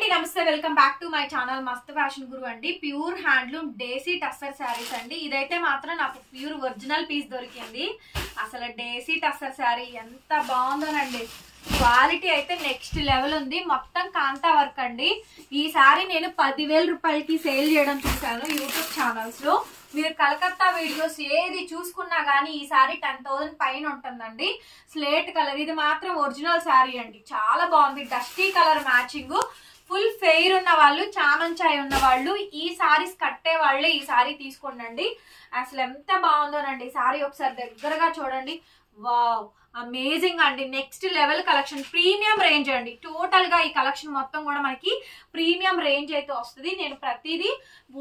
నమస్తే welcome back to my channel మస్త్ fashion గురు అండి ప్యూర్ హ్యాండ్లూమ్ డేసీ టస్సర్ శారీస్ అండి ఇదైతే మాత్రం నాకు ప్యూర్ ఒరిజినల్ పీస్ దొరికింది అసలు డేసీ టస్సర్ శారీ ఎంత బాగుందోనండి క్వాలిటీ అయితే నెక్స్ట్ లెవెల్ ఉంది మొత్తం కాంతా వర్క్ అండి ఈ సారీ నేను పదివేల రూపాయలకి సేల్ చేయడం చూశాను యూట్యూబ్ ఛానల్స్ లో మీరు కలకత్తా వీడియోస్ ఏది చూసుకున్నా గానీ ఈ సారీ టెన్ థౌసండ్ పైన ఉంటుందండి స్లేట్ కలర్ ఇది మాత్రం ఒరిజినల్ శారీ అండి చాలా బాగుంది dusty colour matching full fair ఉన్న వాళ్ళు చామంచాయ్ ఉన్న వాళ్ళు ఈ సారీస్ కట్టే వాళ్ళే ఈ సారీ తీసుకోండి అసలు ఎంత బాగుందోనండి ఈ సారీ ఒకసారి దగ్గరగా చూడండి వావ్ అమేజింగ్ అండి next level collection premium range అండి టోటల్ గా ఈ కలెక్షన్ మొత్తం కూడా మనకి ప్రీమియం రేంజ్ అయితే వస్తుంది నేను ప్రతిదీ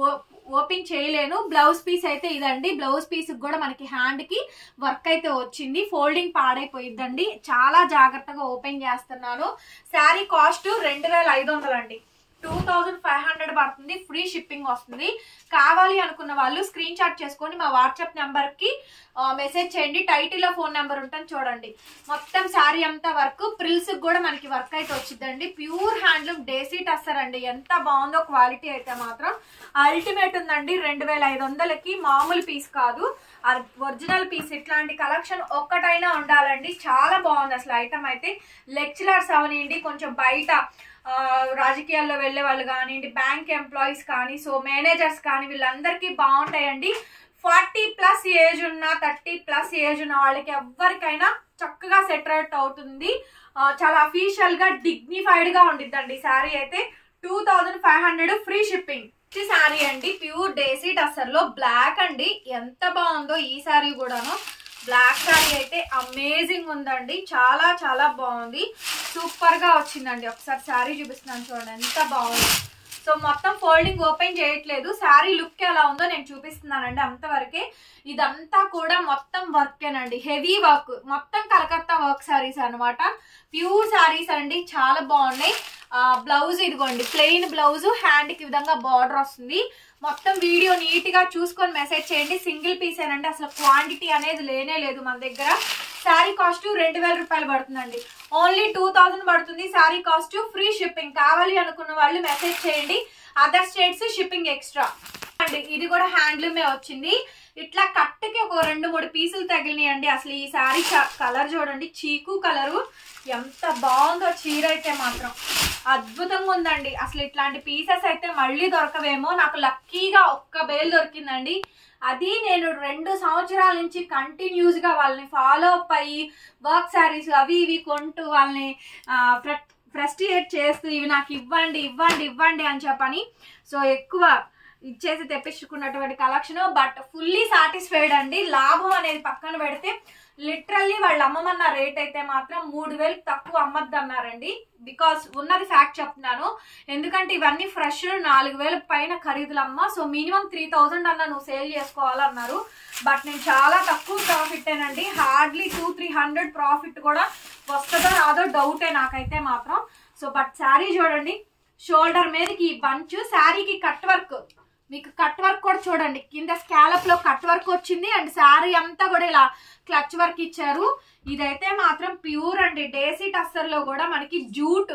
ఓపెన్ చేయలేను బ్లౌజ్ పీస్ అయితే ఇదండి బ్లౌజ్ పీస్ కూడా మనకి హ్యాండ్ కి వర్క్ అయితే వచ్చింది ఫోల్డింగ్ పాడైపోయిద్దండి చాలా జాగ్రత్తగా ఓపెన్ చేస్తున్నాను శారీ కాస్ట్ రెండు వేల ఐదు వందలు అండి టూ థౌజండ్ ఫైవ్ హండ్రెడ్ పడుతుంది ఫ్రీ షిప్పింగ్ వస్తుంది కావాలి అనుకున్న వాళ్ళు స్క్రీన్ షాట్ చేసుకొని మా వాట్సాప్ నెంబర్ కి మెసేజ్ చేయండి టైటిల్ లో ఫోన్ నెంబర్ ఉంటుంది చూడండి మొత్తం శారీ అంతా వర్క్ ప్రిల్స్ కూడా మనకి వర్క్ అయితే వచ్చిందండి ప్యూర్ హ్యాండ్లూమ్ డేసీ టస్సర్ అండి ఎంత బాగుందో క్వాలిటీ అయితే మాత్రం అల్టిమేట్ ఉందండి రెండు వేల ఐదు వందలకి మామూలు పీస్ కాదు ఒరిజినల్ పీస్ ఇట్లాంటి కలెక్షన్ ఒక్కటైనా ఉండాలండి చాలా బాగుంది అసలు ఐటమ్ అయితే లెక్చరర్స్ అవనివ్వండి కొంచెం బయట రాజకీయాల్లో వెళ్ళే వాళ్ళు కానివ్వండి బ్యాంక్ ఎంప్లాయీస్ కానీ సో మేనేజర్స్ కానీ వీళ్ళందరికీ బాగుంటాయండి ఫార్టీ ప్లస్ ఏజ్ ఉన్న థర్టీ ప్లస్ ఏజ్ ఉన్న వాళ్ళకి ఎవరికైనా చక్కగా సెటరేట్ అవుతుంది చాలా అఫీషియల్ గా డిగ్నిఫైడ్ గా ఉండిద్దండి శారీ అయితే two thousand five hundred free shipping sari అండి ప్యూర్ డేసీ టస్సర్ లో బ్లాక్ అండి ఎంత బాగుందో ఈ శారీ కూడాను బ్లాక్ శారీ అయితే అమేజింగ్ ఉందండి చాలా చాలా బాగుంది సూపర్ గా వచ్చిందండి ఒకసారి శారీ చూపిస్తున్నాను చూడండి ఎంత బాగుంది సో మొత్తం ఫోల్డింగ్ ఓపెన్ చేయట్లేదు శారీ లుక్ ఎలా ఉందో నేను చూపిస్తున్నానండి అంతవరకే ఇదంతా కూడా మొత్తం వర్కేనండి హెవీ వర్క్ మొత్తం కలకత్తా వర్క్ శారీస్ అనమాట ప్యూర్ శారీస్ అండి చాలా బాగున్నాయి బ్లౌజ్ ఇదిగోండి ప్లెయిన్ బ్లౌజ్ హ్యాండ్ కి విధంగా బార్డర్ వస్తుంది మొత్తం వీడియో నీట్ గా చూసుకొని మెసేజ్ చేయండి సింగిల్ పీస్ ఏనండి అసలు క్వాంటిటీ అనేది లేనే లేదు మన దగ్గర శారీ కాస్ట్ రెండు వేల రూపాయలు పడుతుందండి ఓన్లీ టూ థౌజండ్ పడుతుంది శారీ కాస్ట్ ఫ్రీ షిప్పింగ్ కావాలి అనుకున్న వాళ్ళు మెసేజ్ చేయండి అదర్ స్టేట్స్ షిప్పింగ్ ఎక్స్ట్రా అండి ఇది కూడా హ్యాండ్లూమే వచ్చింది ఇట్లా కట్టకి ఒక రెండు మూడు పీసులు తగిలినాయండి అసలు ఈ శారీ కలర్ చూడండి చీకు కలరు ఎంత బాగుందో చీర అయితే మాత్రం అద్భుతంగా ఉందండి అసలు ఇట్లాంటి పీసెస్ అయితే మళ్ళీ దొరకవేమో నాకు లక్కీగా ఒక్క బేల్ దొరికిందండి అది నేను రెండు సంవత్సరాల నుంచి కంటిన్యూస్ గా వాళ్ళని ఫాలో అప్ అయ్యి వర్క్ శారీస్ అవి ఇవి కొంటూ వాళ్ళని ఫ్రస్ట్రియేట్ చేస్తూ ఇవి నాకు ఇవ్వండి ఇవ్వండి ఇవ్వండి అని చెప్పని సో ఎక్కువ ఇచ్చేసి తెప్పించుకున్నటువంటి కలెక్షన్ బట్ ఫుల్లీ సాటిస్ఫైడ్ అండి లాభం అనేది పక్కన పెడితే లిటరల్లీ వాళ్ళు అమ్మమన్న రేట్ అయితే మాత్రం మూడు వేలకు తక్కువ అమ్మద్దు అన్నారండి బికాస్ ఉన్నది ఫ్యాక్ట్ చెప్తున్నాను ఎందుకంటే ఇవన్నీ ఫ్రెష్ నాలుగు వేల పైన ఖరీదులు అమ్మ సో మినిమం త్రీ థౌజండ్ అన్న నువ్వు సేల్ చేసుకోవాలన్నారు బట్ నేను చాలా తక్కువ ప్రాఫిట్ ఏనండి hardly two three hundred profit కూడా వస్తుందో రాదో డౌటే నాకైతే మాత్రం సో బట్ శారీ చూడండి షోల్డర్ మీదకి బంచ్ శారీకి కట్ వర్క్ మీకు కట్ వర్క్ కూడా చూడండి కింద స్కాలప్ లో కట్ వర్క్ వచ్చింది అండ్ శారీ అంతా కూడా ఇలా క్లచ్ వర్క్ ఇచ్చారు ఇదైతే మాత్రం ప్యూర్ అండి డేసీ టస్సర్ లో కూడా మనకి జూట్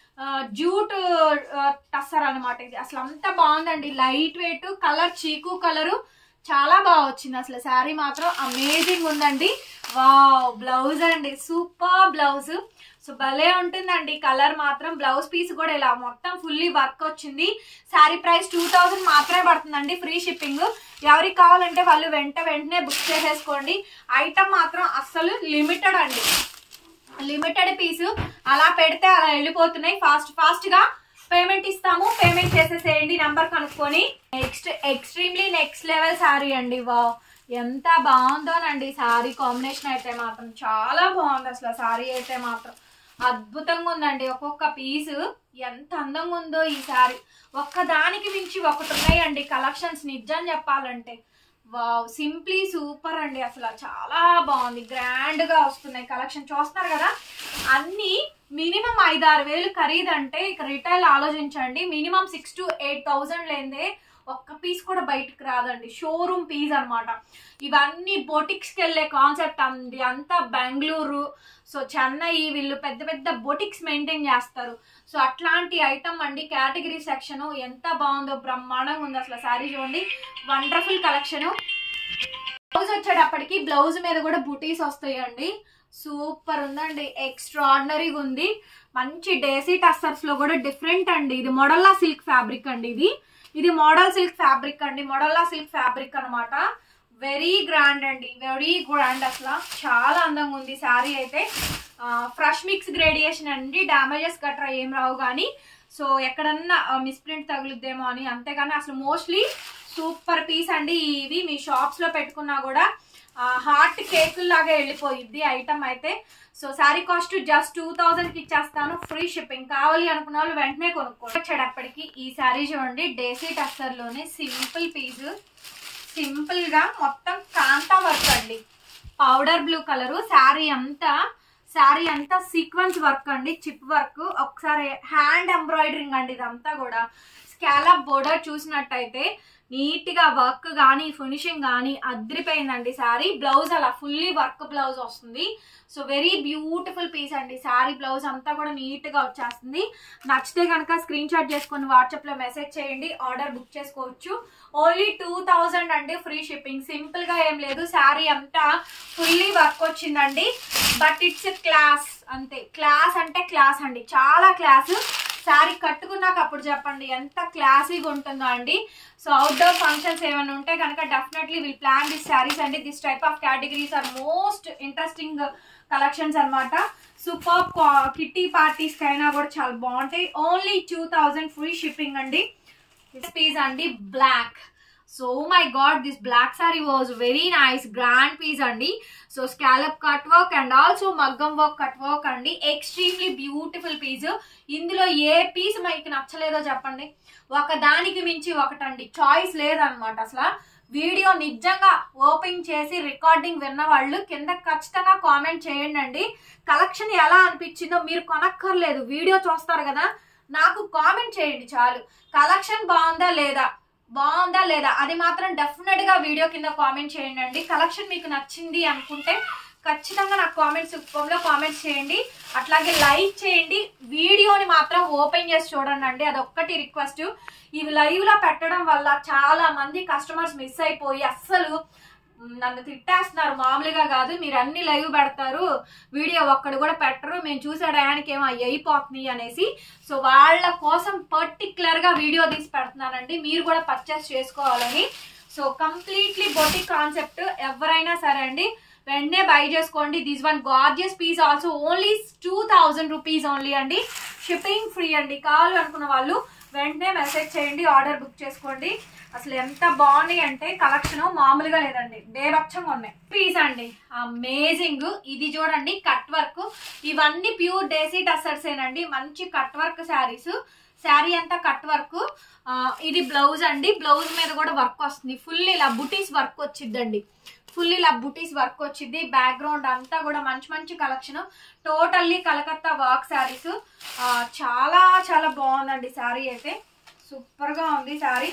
జూట్ టస్సర్ అనమాట ఇది అసలు అంత బాగుందండి లైట్ వెయిట్ కలర్ చీకు కలరు చాలా బాగా వచ్చింది అసలు శారీ మాత్రం అమేజింగ్ ఉందండి వా బ్లౌజ్ అండి సూపర్ బ్లౌజ్ సో భలే ఉంటుందండి కలర్ మాత్రం బ్లౌజ్ పీస్ కూడా ఇలా మొత్తం ఫుల్లీ వర్క్ వచ్చింది శారీ ప్రైస్ టూ థౌజండ్ మాత్రమే పడుతుందండి ఫ్రీ షిప్పింగ్ ఎవరికి కావాలంటే వాళ్ళు వెంట వెంటనే బుక్ చేసేసుకోండి ఐటమ్ మాత్రం అస్సలు లిమిటెడ్ అండి లిమిటెడ్ పీసు అలా పెడితే అలా వెళ్ళిపోతున్నాయి ఫాస్ట్ ఫాస్ట్ గా పేమెంట్ ఇస్తాము పేమెంట్ చేసేసేయండి నంబర్ కనుక్కొని next extremely next level sari అండి వా ఎంత బాగుందోనండి శారీ కాంబినేషన్ అయితే మాత్రం చాలా బాగుంది అసలు శారీ అయితే మాత్రం అద్భుతంగా ఉందండి ఒక్కొక్క పీసు ఎంత అందంగా ఉందో ఈ శారీ ఒక్కదానికి మించి ఒకటి ఉన్నాయండి కలెక్షన్స్ నిజం చెప్పాలంటే వావ్ సింప్లీ సూపర్ అండి అసలు చాలా బాగుంది గ్రాండ్ గా వస్తున్నాయి కలెక్షన్ చూస్తున్నారు కదా అన్ని మినిమం ఐదారు వేలు ఖరీదంటే ఇక రిటైల్ ఆలోచించండి minimum six to eight thousand లేదే ఒక్క పీస్ కూడా బయటకు రాదండి షోరూమ్ పీస్ అన్నమాట ఇవన్నీ బొటిక్స్కి వెళ్ళే కాన్సెప్ట్ అంది అంతా బెంగళూరు సో చెన్నై వీళ్ళు పెద్ద పెద్ద బొటిక్స్ మెయింటైన్ చేస్తారు సో అట్లాంటి ఐటమ్ అండి కేటగిరీ సెక్షన్ ఎంత బాగుందో బ్రహ్మాండంగా ఉంది అసలు శారీ చూడండి వండర్ఫుల్ కలెక్షన్ బ్లౌజ్ వచ్చేటప్పటికి బ్లౌజ్ మీద కూడా బుటీస్ వస్తాయండి సూపర్ ఉందండి ఎక్స్ట్రాడినరీగా ఉంది మంచి డేసీ టస్సర్స్ లో కూడా డిఫరెంట్ అండి ఇది మోడల్లా సిల్క్ ఫ్యాబ్రిక్ అండి ఇది ఇది మోడల్ సిల్క్ ఫ్యాబ్రిక్ అండి మోడల్లా సిల్క్ ఫ్యాబ్రిక్ అన్నమాట వెరీ గ్రాండ్ అండి వెరీ గ్రాండ్ అసలు చాలా అందంగా ఉంది శారీ అయితే ఫ్రెష్ మిక్స్ గ్రేడియేషన్ అండి డ్యామేజెస్ గట్రా ఏం రావు కానీ సో ఎక్కడన్నా మిస్ప్రింట్ తగులుద్దేమో అని అంతేగాని అసలు మోస్ట్లీ సూపర్ పీస్ అండి ఇవి మీ షాప్స్ లో పెట్టుకున్నా కూడా హార్ట్ కేక్ లాగా వెళ్ళిపోయిద్ది ఐటమ్ అయితే so sari cost just two thousand కి ఇచ్చేస్తాను ఫ్రీ షిప్పింగ్ కావాలి అనుకున్న వాళ్ళు వెంటనే కొనుక్కోండి వచ్చేటప్పటికి ఈ శారీ చూడండి డేసీ టస్సర్ లోనే సింపుల్ పీస్ సింపుల్ గా మొత్తం కాంతా వర్క్ అండి పౌడర్ బ్లూ కలర్ శారీ అంతా శారీ అంతా సీక్వెన్స్ వర్క్ అండి చిప్ వర్క్ ఒకసారి హ్యాండ్ ఎంబ్రాయిడరింగ్ అండి ఇదంతా కూడా స్కాలప్ బోర్డర్ చూసినట్టయితే నీట్ గా వర్క్ కానీ ఫినిషింగ్ కానీ అద్రిపోయిందండి శారీ బ్లౌజ్ అలా ఫుల్లీ వర్క్ బ్లౌజ్ వస్తుంది సో వెరీ బ్యూటిఫుల్ పీస్ అండి శారీ బ్లౌజ్ అంతా కూడా నీట్ గా వచ్చేస్తుంది నచ్చితే కనుక స్క్రీన్ షాట్ చేసుకొని వాట్సాప్ లో మెసేజ్ చేయండి ఆర్డర్ బుక్ చేసుకోవచ్చు ఓన్లీ టూ థౌజండ్ అండి ఫ్రీ షిప్పింగ్ సింపుల్ గా ఏం లేదు శారీ అంతా ఫుల్లీ వర్క్ వచ్చిందండి బట్ ఇట్స్ క్లాస్ అంతే క్లాస్ అంటే క్లాస్ అండి చాలా క్లాస్ శారీ కట్టుకున్నాక అప్పుడు చెప్పండి ఎంత క్లాసీగా ఉంటుందో అండి సో అవుట్డోర్ ఫంక్షన్స్ ఏమైనా ఉంటే కనుక definitely will plan this saris అండి this type of categories are most interesting collections అనమాట సూపర్ కిట్టి పార్టీస్ కైనా కూడా చాలా బాగుంటాయి only two thousand free shipping అండి పీస్ అండి black so my god this black sari was very nice grand piece అండి so scallop cut work and also మగ్గం work cut work అండి ఎక్స్ట్రీమ్లీ బ్యూటిఫుల్ పీస్ ఇందులో ఏ పీస్ మీకు నచ్చలేదో చెప్పండి ఒక దానికి మించి ఒకటండి చాయిస్ లేదనమాట అసలు వీడియో నిజంగా ఓపెన్ చేసి రికార్డింగ్ విన్న వాళ్ళు కింద ఖచ్చితంగా కామెంట్ చేయండి అండి కలెక్షన్ ఎలా అనిపించిందో మీరు కొనక్కర్లేదు వీడియో చూస్తారు కదా నాకు కామెంట్ చేయండి చాలు కలెక్షన్ బాగుందా లేదా బాగుందా లేదా అది మాత్రం డెఫినెట్ గా వీడియో కింద కామెంట్ చేయండి అండి కలెక్షన్ మీకు నచ్చింది అనుకుంటే ఖచ్చితంగా నాకు కామెంట్స్ రూపంలో కామెంట్స్ చేయండి అట్లాగే లైక్ చేయండి వీడియోని మాత్రం ఓపెన్ చేసి చూడండి అండి అదొక్కటి రిక్వెస్ట్ ఇవి లైవ్ లో పెట్టడం వల్ల చాలా మంది కస్టమర్స్ మిస్ అయిపోయి అస్సలు నన్ను తిట్టేస్తున్నారు మామూలుగా కాదు మీరు అన్ని లైవ్ పెడతారు వీడియో ఒక్కడు కూడా పెట్టరు మేము చూసే టయానికి ఏమో అవి అయిపోతున్నాయి అనేసి సో వాళ్ళ కోసం పర్టికులర్ గా వీడియో తీసి పెడుతున్నానండి మీరు కూడా పర్చేస్ చేసుకోవాలని సో కంప్లీట్లీ బొటిక్ కాన్సెప్ట్ ఎవరైనా సరే అండి వెంటనే బై చేసుకోండి this one gorgeous piece also only two thousand rupees only అండి షిప్పింగ్ ఫ్రీ అండి కావాలి అనుకున్న వాళ్ళు వెంటనే మెసేజ్ చేయండి ఆర్డర్ బుక్ చేసుకోండి అసలు ఎంత బాగున్నాయి అంటే కలెక్షన్ మామూలుగా లేదండి బేబచ్చంగా ఉన్నాయి పీస్ అండి అమేజింగ్ ఇది చూడండి కట్ వర్క్ ఇవన్నీ ప్యూర్ డేసీ టసర్స్ ఏనండి మంచి కట్ వర్క్ శారీస్ శారీ అంతా కట్ వర్క్ ఇది బ్లౌజ్ అండి బ్లౌజ్ మీద కూడా వర్క్ వస్తుంది ఫుల్ ఇలా బుటీస్ వర్క్ వచ్చిద్దండి ఫుల్ ఇలా బుటీస్ వర్క్ వచ్చింది బ్యాక్గ్రౌండ్ అంతా కూడా మంచి మంచి collection totally Calcutta work saris చాలా చాలా బాగుందండి శారీ అయితే సూపర్ గా ఉంది శారీ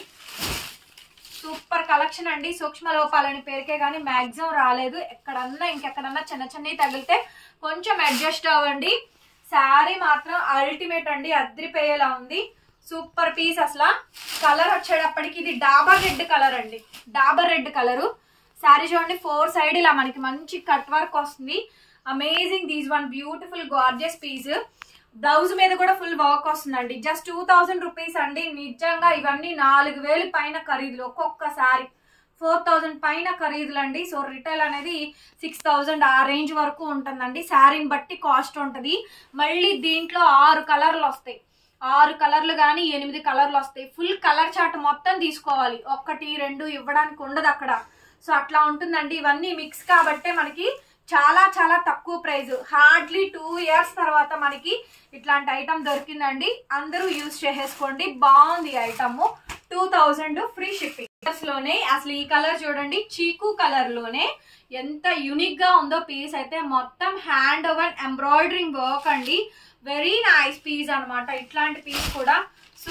సూపర్ కలెక్షన్ అండి సూక్ష్మ లోపాలని పేరుకే కానీ మాక్సిమం రాలేదు ఎక్కడన్నా ఇంకెక్కడన్నా చిన్న చిన్నవి తగిలితే కొంచెం అడ్జస్ట్ అవ్వండి శారీ మాత్రం అల్టిమేట్ అండి అద్రిపోయేలా ఉంది సూపర్ పీస్ అసలు కలర్ వచ్చేటప్పటికి ఇది డాబర్ రెడ్ కలర్ అండి డాబర్ రెడ్ కలరు శారీ చూడండి ఫోర్ సైడ్ ఇలా మనకి మంచి కట్ వర్క్ వస్తుంది amazing this one beautiful gorgeous piece blouse మీద కూడా ఫుల్ వర్క్ వస్తుందండి జస్ట్ టూ థౌజండ్ రూపీస్ అండి నిజంగా ఇవన్నీ నాలుగు వేలు పైన ఖరీదులు ఒక్కొక్క శారీ ఫోర్ థౌజండ్ పైన ఖరీదులు అండి సో రిటైల్ అనేది సిక్స్ థౌజండ్ ఆ రేంజ్ వరకు ఉంటుందండి శారీని బట్టి కాస్ట్ ఉంటుంది మళ్ళీ దీంట్లో ఆరు కలర్లు వస్తాయి ఆరు కలర్లు కానీ ఎనిమిది కలర్లు వస్తాయి ఫుల్ కలర్ చార్ట్ మొత్తం తీసుకోవాలి ఒక్కటి రెండు ఇవ్వడానికి ఉండదు అక్కడ సో అట్లా ఉంటుందండి ఇవన్నీ మిక్స్ కాబట్టే మనకి చాలా చాలా తక్కువ ప్రైస్ హార్డ్లీ టూ ఇయర్స్ తర్వాత మనకి ఇట్లాంటి ఐటమ్ దొరికిందండి అందరూ యూజ్ చేసేసుకోండి బాగుంది item two thousand free shipping లోనే అసలు ఈ కలర్ చూడండి చీకు కలర్ లోనే ఎంత యునిక్ గా ఉందో పీస్ అయితే మొత్తం హ్యాండ్ ఓవర్ ఎంబ్రాయిడరింగ్ వర్క్ అండి వెరీ నైస్ పీస్ అన్నమాట ఇట్లాంటి పీస్ కూడా సూపర్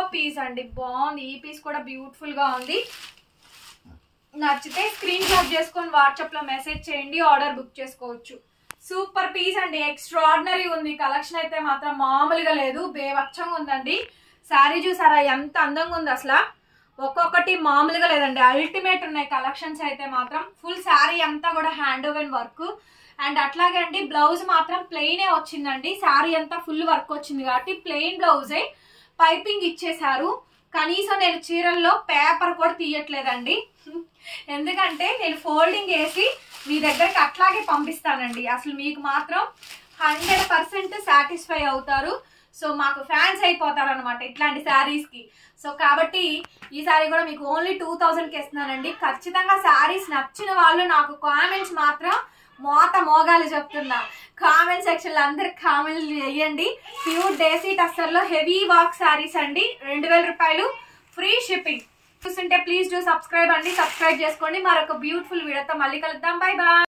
పీస్ అండి బాగుంది ఈ పీస్ కూడా బ్యూటిఫుల్ గా ఉంది నచ్చితే స్క్రీన్ షాట్ చేసుకొని వాట్సాప్ లో మెసేజ్ చేయండి ఆర్డర్ బుక్ చేసుకోవచ్చు సూపర్ పీస్ అండి ఎక్స్ట్రాడినరీ ఉంది కలెక్షన్ అయితే మాత్రం మామూలుగా లేదు బేవచ్చంగా ఉందండి శారీ చూసారా ఎంత అందంగా ఉంది అసలు ఒక్కొక్కటి మామూలుగా లేదండి అల్టిమేట్ ఉన్నాయి కలెక్షన్స్ అయితే మాత్రం ఫుల్ శారీ అంతా కూడా హ్యాండ్ ఓవెన్ వర్క్ అండ్ అట్లాగే అండి బ్లౌజ్ మాత్రం ప్లెయినే వచ్చిందండి శారీ అంతా ఫుల్ వర్క్ వచ్చింది కాబట్టి ప్లెయిన్ బ్లౌజే పైపింగ్ ఇచ్చేశారు కనీసం నేను చీరల్లో పేపర్ కూడా తీయట్లేదండి ఎందుకంటే నేను ఫోల్డింగ్ వేసి మీ దగ్గరికి అట్లాగే పంపిస్తానండి అసలు మీకు మాత్రం హండ్రెడ్ పర్సెంట్ సాటిస్ఫై అవుతారు సో మాకు ఫ్యాన్స్ అయిపోతారు అనమాట ఇట్లాంటి శారీస్ కి సో కాబట్టి ఈ సారీ కూడా మీకు ఓన్లీ టూ థౌజండ్ కి ఇస్తున్నానండి ఖచ్చితంగా శారీస్ నచ్చిన వాళ్ళు నాకు కామెంట్స్ మాత్రం మోత మోగాలు చెప్తున్నా కామెంట్ సెక్షన్ లో అందరు కామెంట్లు చేయండి ప్యూర్ డేసీ టస్సర్ లో హెవీ వాక్ శారీస్ అండి రెండు వేల రూపాయలు ఫ్రీ షిప్పింగ్ చూస్తుంటే ప్లీజ్ డూ సబ్స్క్రైబ్ అండి సబ్స్క్రైబ్ చేసుకోండి మరొక బ్యూటిఫుల్ వీడియోతో మళ్ళీ కలుద్దాం బై బాయ్